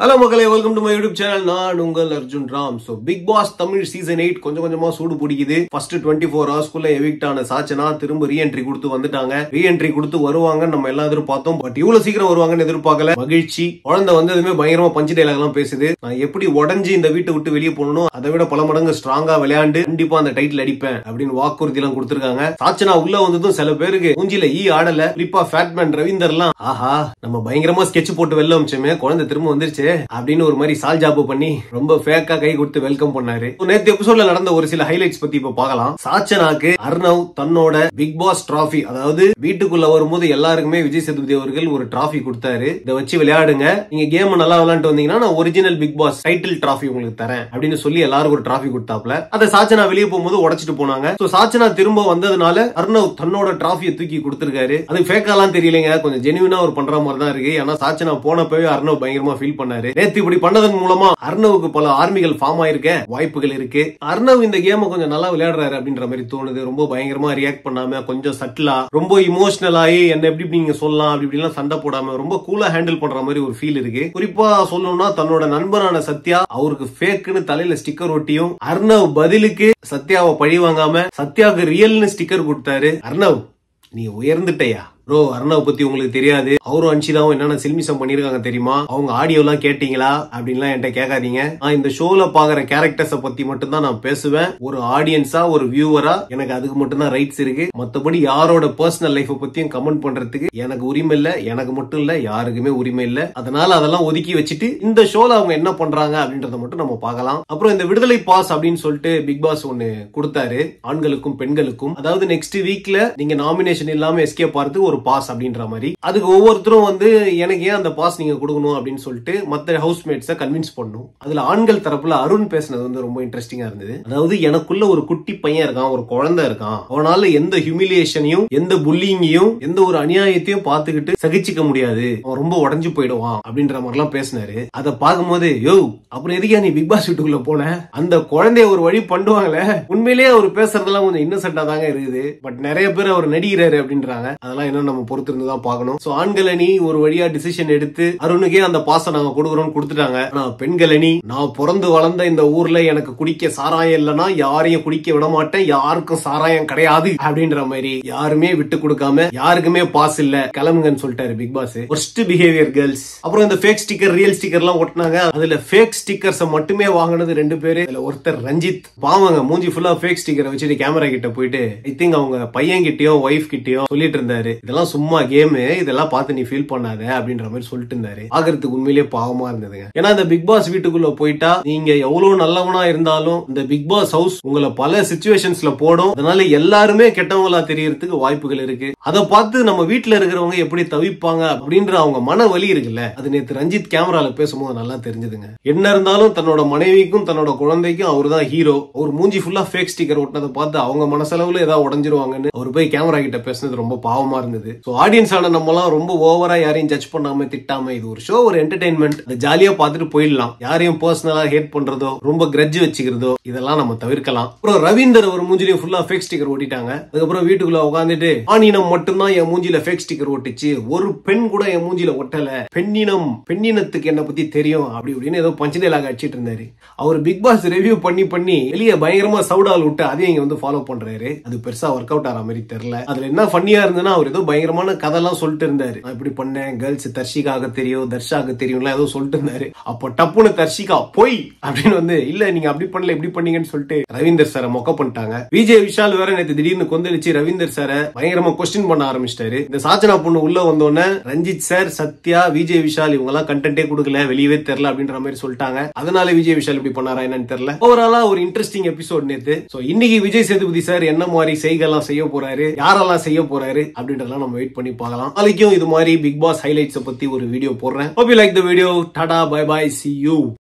hello மக்களே welcome to my YouTube channel நான் உங்கள் Arjun Ram so Bigg Boss Tamil season eight கொஞ்சம் கொஞ்சமா சூடு பிடிக்குது ஃபர்ஸ்ட் டுவெண்ட்டி ஃபோர் ஹவர்ஸ்க்குள்ள எவிக்ட் ஆன சாச்சனா திரும்ப ரீஎன்ட்ரி கொடுத்து வந்துட்டாங்க ரீஎன்ட்ரி கொடுத்து வருவாங்க நம்ம எல்லாம் எதிர்பார்த்தோம் பட் இவ்வளவு சீக்கிரம் வருவாங்கன்னு எதிர்பார்க்கல மகிழ்ச்சி குழந்தை வந்ததுமே பயங்கரமா பஞ்சு டைலாக் எல்லாம் பேசுது நான் எப்படி உடஞ்சி இந்த வீட்டை விட்டு வெளியே போகணும் அதை விட பல மடங்கு ஸ்ட்ராங்கா விளையாண்டு கண்டிப்பா அந்த டைட்டில் அடிப்பேன் அப்படின்னு வாக்குறுதி எல்லாம் கொடுத்திருக்காங்க சாச்சனா உள்ள வந்ததும் சில பேருக்கு மூஞ்சில ஈ ஆடல குறிப்பா ஃபேட்மேன் ரவீந்தர் எல்லாம் ஆஹா நம்ம பயங்கரமா ஸ்கெட்ச் போட்டு வெளில அமிச்சோமே குழந்தை திரும்ப வந்துருச்சு அப்படின்னு ஒரு மாதிரி சால் ஜாப் பண்ணி ரொம்ப ஃபேக்கா கை கொடுத்து வெல்கம் பண்ணாரு So, நேத்து எபிசோட்ல நடந்த ஒரு சில ஹைலைட்ஸ் பத்தி இப்ப பார்க்கலாம் சாச்சனாக்கு அர்ணவ் தன்னோட பிக் பாஸ் டிராஃபி அதாவது வீட்டுக்குள்ள வரும்போது எல்லாருக்குமே விஜய் சேதுபதி அவர்கள் ஒரு டிராஃபி கொடுத்தாரு இதை வச்சு விளையாடுங்க நீங்க கேம் நல்லா விளையாண்டு வந்தீங்கன்னா நான் original Bigg Boss title trophy உங்களுக்கு தரேன் அப்படின்னு சொல்லி எல்லாருக்கும் ஒரு டிராஃபி கொடுத்தாப்ல அதை சாச்சனா வெளியே போகும்போது உடைச்சிட்டு போனாங்க சோ சாச்சனா திரும்ப வந்ததுனால அர்ணவ் தன்னோட டிராஃபியை தூக்கி கொடுத்திருக்காரு அது ஃபேக்காலாம் தெரியலங்க கொஞ்சம் ஜெனுவினா ஒரு பண்ற மாதிரி தான் இருக்கு ஏன்னா சாச்சனா போனப்பவே அர்ணவ் பயங்கரமா ஃபீல் பண்ணாரு நேத்து இப்படி பண்ணதன் மூலமா அர்ணவுக்கு பல ஆர்மிகள் ஃபார்ம் ஆயிருக்க வாய்ப்புகள் இருக்கு அர்ணவ் இந்த கேமை கொஞ்சம் நல்லா விளையாடுறாரு அப்படின்ற மாதிரி தோணுது ரொம்ப பயங்கரமா ரியாக்ட் பண்ணாம கொஞ்சம் சட்டிலா ரொம்ப இமோஷனல் ஆகி என்ன எப்படி இப்படி நீங்க சொல்லலாம் அப்படி இப்படிலாம் சண்டை போடாம ரொம்ப கூலா ஹேண்டில் பண்ற மாதிரி ஒரு ஃபீல் இருக்கு குறிப்பா சொல்லணும்னா தன்னோட நண்பனான சத்யா அவருக்கு ஃபேக்குன்னு தலையில ஸ்டிக்கர் ஒட்டியும் அர்ணவ் பதிலுக்கு சத்யாவை பழி வாங்காம சத்யாவுக்கு ரியல்னு ஸ்டிக்கர் கொடுத்தாரு அர்ணவ் நீ உயர்ந்துட்டயா ப்ரோ அர்ணவ் பத்தி உங்களுக்கு தெரியாது அவரும் அன்ஷிதாவும் என்னென்ன சில்மிசம் பண்ணிருக்காங்க தெரியுமா அவங்க ஆடியோ எல்லாம் கேட்டீங்களா அப்படின்லாம் என்கிட்ட கேட்காதீங்க நான் இந்த ஷோல பாக்குற கேரக்டர்ஸ பத்தி மட்டும் தான் நான் பேசுவேன் ஒரு ஆடியன்ஸா ஒரு வியூவரா எனக்கு அதுக்கு மட்டும் தான் ரைட்ஸ் இருக்கு மத்தபடி யாரோட பர்சனல் லைஃப் பத்தியும் கமெண்ட் பண்றதுக்கு எனக்கு உரிமை இல்ல எனக்கு மட்டும் இல்ல யாருக்குமே உரிமை இல்ல அதனால அதெல்லாம் ஒதுக்கி வச்சுட்டு இந்த ஷோல அவங்க என்ன பண்றாங்க அப்படின்றத மட்டும் நம்ம பார்க்கலாம் அப்புறம் இந்த விடுதலை பாஸ் அப்படின்னு சொல்லிட்டு பிக் பாஸ் ஒன்னு கொடுத்தாரு ஆண்களுக்கும் பெண்களுக்கும் அதாவது நெக்ஸ்ட் வீக்ல நீங்க நாமினேஷன் இல்லாம எஸ்கேப் ஆறது ஒரு பாஸ் அப்படின்ற மாதிரி அதுக்கு ஒவ்வொருத்தரும் வந்து எனக்கு ஏன் அந்த பாஸ் நீங்க கொடுக்கணும் அப்படின்னு சொல்லிட்டு மத்த ஹவுஸ்மேட்ஸ கன்வின்ஸ் பண்ணும் அதுல ஆண்கள் தரப்புல அருண் பேசினது வந்து ரொம்ப இன்ட்ரெஸ்டிங்கா இருந்தது அதாவது எனக்குள்ள ஒரு குட்டி பையன் இருக்கான் ஒரு குழந்தை இருக்கான் அவனால எந்த ஹியூமிலியேஷனையும் எந்த புல்லிங்கையும் எந்த ஒரு அநியாயத்தையும் பார்த்துக்கிட்டு சகிச்சுக்க முடியாது அவன் ரொம்ப உடஞ்சு போயிடுவான் அப்படின்ற மாதிரி எல்லாம் பேசினாரு அதை பார்க்கும்போது யோ அப்புறம் எதுக்கா நீ பிக் பாஸ் வீட்டுக்குள்ள போன அந்த குழந்தைய ஒரு வழி பண்ணுவாங்களே உண்மையிலேயே அவர் பேசுறதெல்லாம் கொஞ்சம் இன்னசென்டா தாங்க இருக்குது பட் நிறைய பேர் அவர் நடிகிறாரு அப்படின்றாங்க அதெல்லாம் இன்னும் நம்ம பொறுத்திருந்து தான் பார்க்கணும் சோ ஆண்கள் அணி ஒரு வழியா டிசிஷன் எடுத்து அருணுக்கே அந்த பாசம் நாங்க கொடுக்குறோம்னு கொடுத்துட்டாங்க ஆனா பெண்கள் அணி நான் பிறந்து வளர்ந்த இந்த ஊர்ல எனக்கு குடிக்க சாராயம் இல்லைன்னா யாரையும் குடிக்க விட மாட்டேன் யாருக்கும் சாராயம் கிடையாது அப்படின்ற மாதிரி யாருமே விட்டு கொடுக்காம யாருக்குமே பாஸ் இல்ல கிளம்புங்கன்னு சொல்லிட்டாரு Bigg Boss worst behaviour girls அப்புறம் இந்த ஃபேக் ஸ்டிக்கர் ரியல் ஸ்டிக்கர் எல்லாம் ஒட்டினாங்க அதுல ஃபேக் ஸ்டிக்கர்ஸ் மட்டுமே வாங்கினது ரெண்டு பேரு அதுல ஒருத்தர் ரஞ்சித் பாவங்க மூஞ்சி ஃபுல்லா ஃபேக் ஸ்டிக்கரை வச்சுட்டு கேமரா கிட்ட போயிட்டு ஐ திங்க் அவங்க பையன் கிட்டயோ ஒய்ஃப் கிட்டயோ சொல்லிட்டு இருந்தாரு இதெல்லாம் சும்மா கேம் இதெல்லாம் பார்த்து நீ ஃபீல் பண்ணாத அப்படின்ற மாதிரி சொல்லிட்டு இருந்தாரு ஆகிறதுக்கு உண்மையிலேயே பாவமா இருந்ததுங்க ஏன்னா இந்த பிக் பாஸ் வீட்டுக்குள்ள போயிட்டா நீங்க எவ்வளவு நல்லவனா இருந்தாலும் இந்த பிக் பாஸ் ஹவுஸ் உங்களை பல சுச்சுவேஷன்ஸ்ல போடும் அதனால எல்லாருமே கெட்டவங்களா தெரியறதுக்கு வாய்ப்புகள் இருக்கு அதை பார்த்து நம்ம வீட்டுல இருக்கிறவங்க எப்படி தவிப்பாங்க அப்படின்ற அவங்க மன வலி இருக்குல்ல அது நேத்து ரஞ்சித் கேமரால பேசும்போது நல்லா தெரிஞ்சதுங்க என்ன இருந்தாலும் தன்னோட மனைவிக்கும் தன்னோட குழந்தைக்கும் அவர் தான் ஹீரோ அவர் மூஞ்சி ஃபுல்லா ஃபேக் ஸ்டிக்கர் ஒட்டினதை பார்த்து அவங்க மனசளவுல ஏதாவது உடஞ்சிருவாங்கன்னு அவர் போய் கேமரா கிட்ட பேசுனது ரொம்ப பாவமா இருந்தது ஸோ ஆடியன்ஸ் ஆன நம்மலாம் ரொம்ப ஓவரா யாரையும் ஜட்ஜ் பண்ணாம திட்டாம இது ஒரு ஷோ ஒரு என்டர்டைன்மெண்ட் அதை ஜாலியா பார்த்துட்டு போயிடலாம் யாரையும் பர்சனலா ஹேட் பண்றதோ ரொம்ப கிரட்ஜ் வச்சுக்கிறதோ இதெல்லாம் நம்ம தவிர்க்கலாம் அப்புறம் ரவீந்தர் ஒரு மூஞ்சிலையும் ஃபுல்லா ஃபேக் ஸ்டிக்கர் ஓட்டிட்டாங்க அதுக்கப்புறம் வீட்டுக்குள்ள உட்காந்துட்டு ஆணினம் மட்டும்தான் என் மூஞ்சில ஃபேக் ஸ்டிக்கர் ஒட்டிச்சு ஒரு பெண் கூட என் மூஞ்சில ஒட்டல பெண்ணினம் பெண்ணினத்துக்கு என்ன பத்தி தெரியும் அப்படி இப்படின்னு ஏதோ பஞ்சடைலாக அடிச்சிட்டு இருந்தாரு அவர் பிக் பாஸ் ரிவ்யூ பண்ணி பண்ணி வெளியே பயங்கரமா சவுடால் விட்டு அதையும் இங்க வந்து ஃபாலோ பண்றாரு அது பெருசா ஒர்க் அவுட் ஆகிற மாதிரி தெரியல அதுல என்ன ஃபன்னியா இருந்ததுன்னா அவர் ஏதோ பயங்கரமான கதைலாம் சொல்லிட்டு இருந்தாரு நான் இப்படி பண்ணேன் கேர்ள்ஸ் தர்ஷிகாக தெரியும் தர்ஷாக்கு தெரியும்ல ஏதோ சொல்லிட்டு இருந்தாரு அப்போ டப்புன்னு தர்ஷிகா போய் அப்படின்னு வந்து இல்ல நீங்க அப்படி பண்ணல இப்படி பண்ணீங்கன்னு சொல்லிட்டு ரவீந்தர் சாரை மொக்க பண்ணிட்டாங்க விஜய் விஷால் வேற நேற்று திடீர்னு கொந்தளிச்சு ரவீந்தர் சாரை பயங்கரமா கொஸ்டின் பண்ண ஆரம்பிச்சிட்டாரு இந்த சாச்சனா பொண்ணு உள்ள வந்தோடனே ரஞ்சித் சார் சத்யா விஜய் விஷால் இவங்க எல்லாம் கண்டென்ட்டே கொடுக்கல வெளியவே தெரியல அப்படின்ற மாதிரி சொல்லிட்டாங்க அதனால விஜய் விஷால் இப்படி பண்ணாரா என்னன்னு தெரியல ஓவராலா ஒரு இன்ட்ரெஸ்டிங் எபிசோட் நேத்து சோ இன்னைக்கு விஜய் சேதுபதி சார் என்ன மாதிரி செய்கெல்லாம் செய்ய போறாரு யாரெல்லாம் செய்ய போறாரு அப்படின்றதெல்லாம் நம்ம வெயிட் பண்ணி பார்க்கலாம் நாளைக்கும் இது மாதிரி பிக் பாஸ் ஹைலைட்ஸ் பத்தி ஒரு வீடியோ போடுறேன் hope you like the video tata bye bye see you